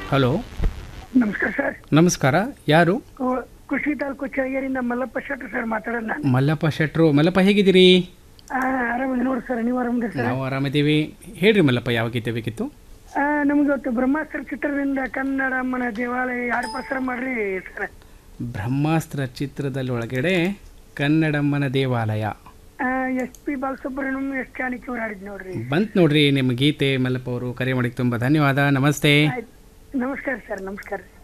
hello ನಮಸ್ಕಾರ sir ನಮಸ್ಕಾರ ಯಾರು ಕು- ಕುಷ್ಟಗಿ ತಾಲೂಕು ಚಳಗೇರಿಯಿಂದ ಮಲ್ಲಪ್ಪ ಶೆಟ್ಟಿ ಸರ್ ಮಾತಾಡೋದು ನಾನು ಮಲ್ಲಪ್ಪ ಶೆಟ್ರು ಮಲ್ಲಪ್ಪ ಹೇಗಿದ್ದೀರಿ ಆ, ಆರಾಮಿದೆ ನೋಡಿ ಸರ್ ನೀವು ಆರಾಮಿದೆ ಸರ್ ನಾವು ಆರಾಮಿದ್ದೀವಿ ಹೇಳ್ರಿ ಮಲ್ಲಪ್ಪ ಯಾವ ಗೀತೆ ಬೇಕಿತ್ತು ಆ, ನಮ್ಗೆ ಇವತ್ತು ಬ್ರಹ್ಮಾಸ್ತ್ರ ಚಿತ್ರದಿಂದ ಕನ್ನಡಮ್ಮನ ದೇವಾಲಯ ಯಾರು ಪ್ರಸಾರ ಮಾಡ್ರಿ ಸರ್ ಬ್ರಹ್ಮಾಸ್ತ್ರ ಚಿತ್ರದಲ್ಲಿ ಒಳಗಡೆ ಕನ್ನಡಮ್ಮನ ದೇವಾಲಯ S P Balasubrahmanyam S Janaki ಅವ್ರು ಹಾಡಿದ್ ನೋಡ್ರಿ ಬಂತ್ ನೋಡ್ರಿ ನಿಮ್ಮ ಗೀತೆ ಮಲ್ಲಪ್ಪ ಅವರು ಕರೆ ಮಾಡಿಕ್ಕೆ ತುಂಬ ಧನ್ಯವಾದ ನಮಸ್ತೆ ಆಯ್ತು ನಮಸ್ಕಾರ ಸರ್ ನಮಸ್ಕಾರ